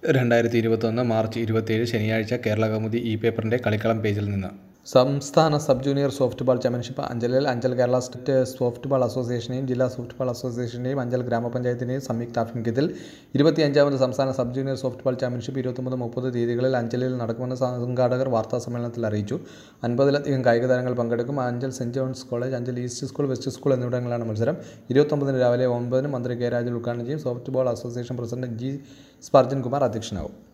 രണ്ടായിരത്തി ഇരുപത്തൊന്ന് മാർച്ച് ഇരുപത്തിയേഴ് ശനിയാഴ്ച കേരള കൗമുദി ഇ പേപ്പറിൻ്റെ കളിക്കളം പേജിൽ നിന്ന് സംസ്ഥാന sub junior softball championship അഞ്ചലിൽ Anchal Kerala state softball അസോസിയേഷനെയും ജില്ലാ സോഫ്റ്റ് ബോൾ അസോസിയേഷൻ്റെയും അഞ്ചൽ ഗ്രാമപഞ്ചായത്തിൻ്റെയും സംയുക്ത ആഭിമുഖ്യത്തിൽ ഇരുപത്തിയഞ്ചാമത് സംസ്ഥാന sub junior softball championship ഇരുപത്തൊമ്പത് മുപ്പത് തീയതികളിൽ അഞ്ചലിൽ നടക്കുമെന്ന് സംഘാടകർ വാർത്താ സമ്മേളനത്തിൽ അറിയിച്ചു അൻപതിലധികം കായിക താരങ്ങൾ പങ്കെടുക്കും Anchal saint John's college Anchal east school west school എന്നിവിടങ്ങളിലാണ് മത്സരം ഇരുപത്തൊമ്പതിന് രാവിലെ ഒൻപതിന് മന്ത്രി കെ രാജു ഉദ്ഘാടനം ചെയ്യും softball association president G Spurgeon Kumar അധ്യക്ഷനാവും